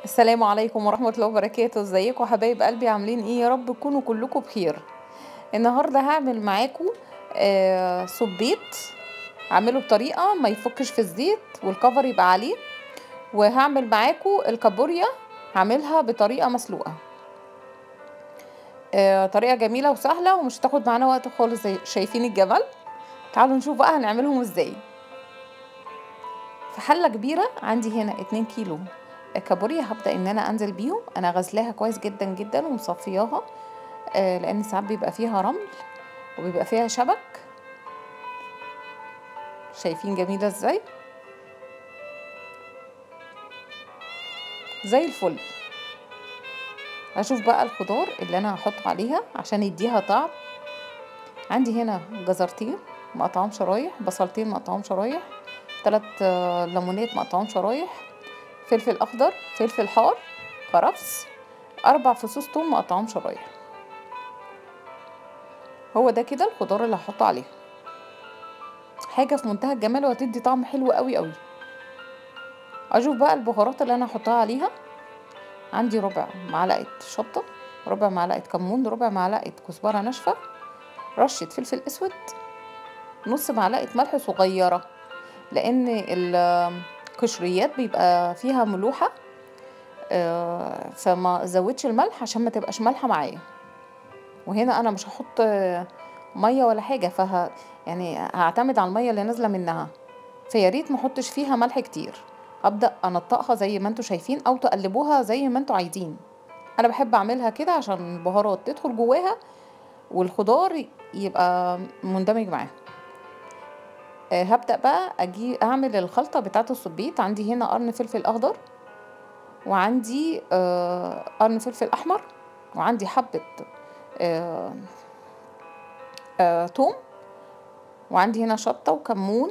السلام عليكم ورحمة الله وبركاته ازيكم حبايب قلبي عاملين ايه يا رب تكونوا كلكم بخير النهارده هعمل معاكم آه صبيط اعمله بطريقة ما يفكش في الزيت والكفر يبقى عليه وهعمل معاكم الكابوريا هعملها بطريقة مسلوقة آه طريقة جميلة وسهلة ومش هتاخد معانا وقت خالص زي شايفين الجمال تعالوا نشوف بقى هنعملهم ازاي في حلة كبيرة عندي هنا اتنين كيلو كابوريا هبدأ ان انا انزل بيهم انا غسلاها كويس جدا جدا ومصفياها آه لان ساعات بيبقى فيها رمل وبيبقى فيها شبك شايفين جميلة ازاي زي الفل هشوف بقى الخضار اللي انا هحطه عليها عشان يديها طعم عندي هنا جزرتين مقطعهم شرايح بصلتين مقطعهم شرايح ثلاث ليمونات مقطعهم شرايح فلفل اخضر فلفل حار كرفس اربع فصوص توم مقطعهم شرايح هو ده كده الخضار اللي هحطه عليها حاجه في منتهى الجمال وهتدي طعم حلو قوي قوي اشوف بقى البهارات اللي انا هحطها عليها عندي ربع معلقه شطه ربع معلقه كمون ربع معلقه كزبره ناشفه رشه فلفل اسود نص معلقه ملح صغيره لان القشريات بيبقى فيها ملوحه آه فما زودش الملح عشان ما تبقاش مالحه معايا وهنا انا مش هحط ميه ولا حاجه فه يعني هعتمد على الميه اللي نازله منها فيا ريت ما احطش فيها ملح كتير ابدا انطقها زي ما انتوا شايفين او تقلبوها زي ما انتوا عايزين انا بحب اعملها كده عشان البهارات تدخل جواها والخضار يبقى مندمج معاها أه هبدا بقى اجي اعمل الخلطه بتاعه الصبيط عندي هنا قرن فلفل اخضر وعندي أه قرن فلفل احمر وعندي حبه أه أه توم وعندي هنا شطه وكمون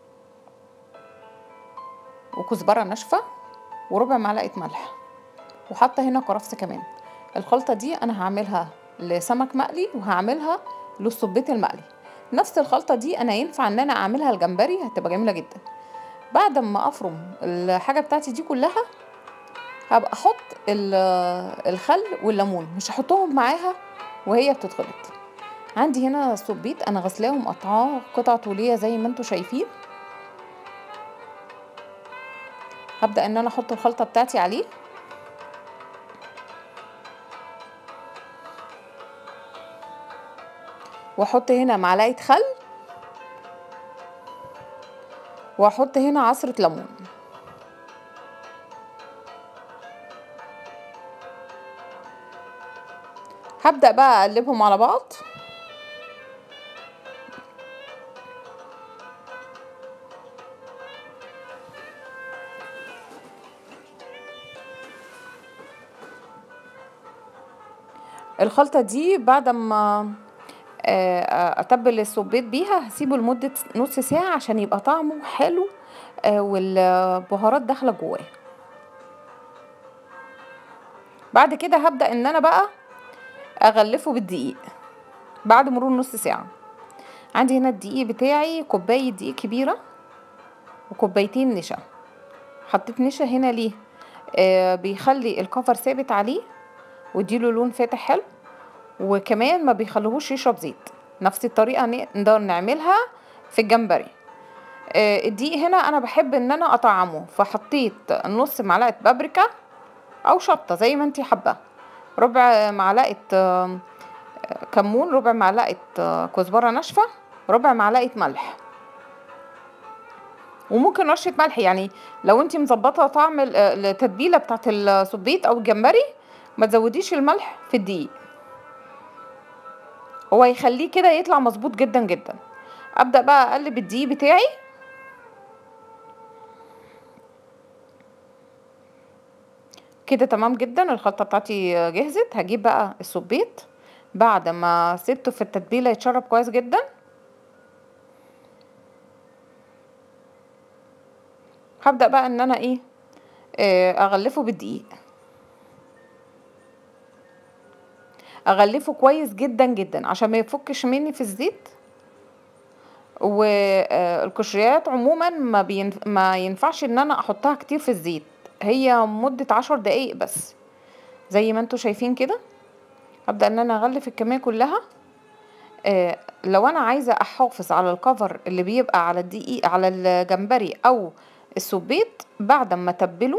وكزبره ناشفه وربع معلقه ملح وحاطه هنا كرفس كمان الخلطه دي انا هعملها لسمك مقلي وهعملها للصبيط المقلي نفس الخلطة دي أنا ينفع إن أنا أعملها الجمبري هتبقى جميلة جدا بعد ما أفرم الحاجة بتاعتي دي كلها هبقى أحط الخل والليمون مش هحطهم معاها وهي بتتخلط عندي هنا صبيط أنا غسلاه ومقطعاه قطع طولية زي ما انتوا شايفين هبدأ إن أنا أحط الخلطة بتاعتي عليه واحط هنا معلقه خل واحط هنا عصره ليمون هبدا بقى اقلبهم على بعض الخلطه دي بعد ما اتبل الصبيط بيها هسيبه لمده نص ساعه عشان يبقى طعمه حلو والبهارات داخله جواه بعد كده هبدا ان انا بقى اغلفه بالدقيق بعد مرور نص ساعه عندي هنا الدقيق بتاعي كوبايه دقيق كبيره وكوبايتين نشا حطيت نشا هنا ليه آه بيخلي الكفر ثابت عليه ويديله لون فاتح حلو وكمان ما بيخلوهوش يشرب زيت نفس الطريقة نقدر نعملها في الجمبري آه الدقيق هنا انا بحب ان انا اطعمه فحطيت نص معلقة بابريكا او شطة زي ما انتي حابة ربع معلقة آه كمون ربع معلقة آه كزبرة ناشفة ربع معلقة ملح وممكن رشة ملح يعني لو انتي مظبطة طعم التتبيلة بتاعت الصبيط او الجمبري ما تزوديش الملح في الدقيق هو هيخليه كده يطلع مظبوط جدا جدا ابدا بقى اقلب الدقيق بتاعي كده تمام جدا الخلطه بتاعتي جهزت هجيب بقى الصبيط بعد ما سبته في التتبيله يتشرب كويس جدا هبدا بقى ان انا ايه اغلفه بالدقيق اغلفه كويس جدا جدا عشان ما يفكش مني في الزيت والقشريات عموما ما, بينف... ما ينفعش ان انا احطها كتير في الزيت هي مدة عشر دقايق بس زي ما انتوا شايفين كده هبدأ ان انا اغلف الكمية كلها آه لو انا عايزة احافظ على الكفر اللي بيبقى على الدقيق على الجمبري او السبيط بعد ما اتبله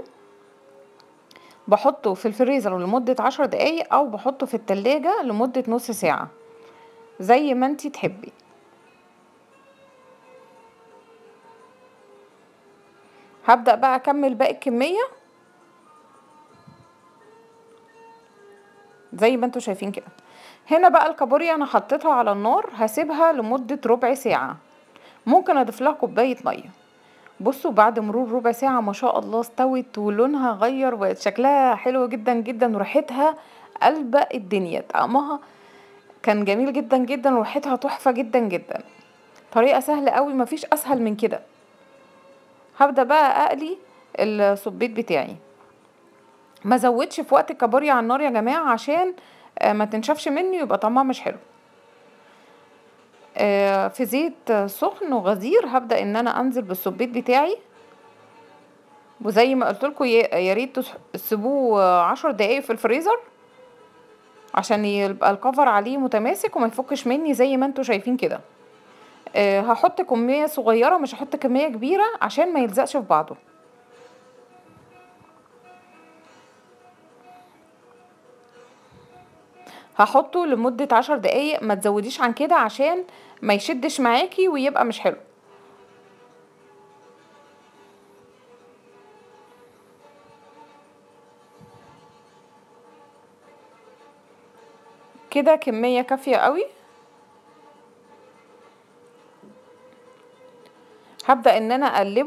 بحطه في الفريزر لمدة عشر دقايق او بحطه في التلاجة لمدة نص ساعة زي ما انتي تحبي هبدأ بقى اكمل باقي الكمية زي ما انتوا شايفين كده هنا بقى الكابوريا انا حطيتها على النار هسيبها لمدة ربع ساعة ممكن اضيف لها كوباية مية بصوا بعد مرور ربع ساعة ما شاء الله استوت ولونها غير وبقت شكلها حلو جدا جدا وريحتها قلب الدنيا طعمها كان جميل جدا جدا وريحتها تحفة جدا جدا طريقة سهلة قوي مفيش اسهل من كده هبدأ بقى اقلي الصبيط بتاعي ما زودش في وقت الكابوريا على النار يا جماعة عشان آه، ما تنشفش مني ويبقى طعمها مش حلو آه، في زيت سخن وغزير هبدأ ان انا انزل بالصبيط بتاعي وزي ما قلت لكم يا ريت تس- تسيبوه عشر دقايق في الفريزر عشان يبقى الكفر عليه متماسك وما يفكش مني زي ما انتوا شايفين كده آه، هحط كمية صغيرة مش هحط كمية كبيرة عشان ما يلزقش في بعضه هحطه لمدة عشر دقايق ما تزوديش عن كده عشان ما يشدش معاكي ويبقى مش حلو كده كمية كافية قوي هبدأ ان انا اقلبه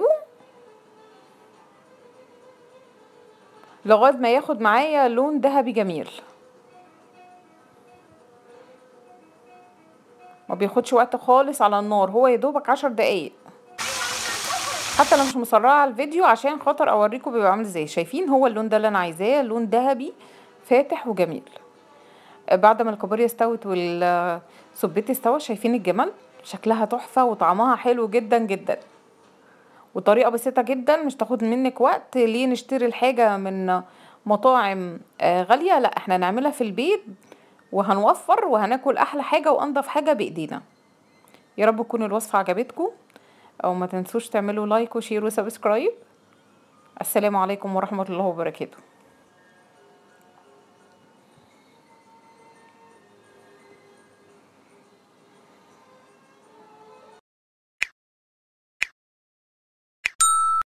لغاية ما ياخد معايا لون ذهبي جميل ما بياخدش وقت خالص على النار هو يدوبك عشر دقايق حتى لو مش مسرعة على الفيديو عشان خاطر اوريكم بيبقى عامل ازاي شايفين هو اللون ده اللي انا عايزاه لون ذهبي فاتح وجميل بعد ما الكابوريا استوت والسبيت استوى شايفين الجمال شكلها تحفة وطعمها حلو جدا جدا وطريقة بسيطة جدا مش تاخد منك وقت ليه نشتري الحاجة من مطاعم آه، غالية لا احنا نعملها في البيت وهنوفر وهناكل احلى حاجة وانضف حاجة بايدينا يا رب تكون الوصفة عجبتكم او ما تنسوش تعملوا لايك وشير وسبسكرايب السلام عليكم ورحمة الله وبركاته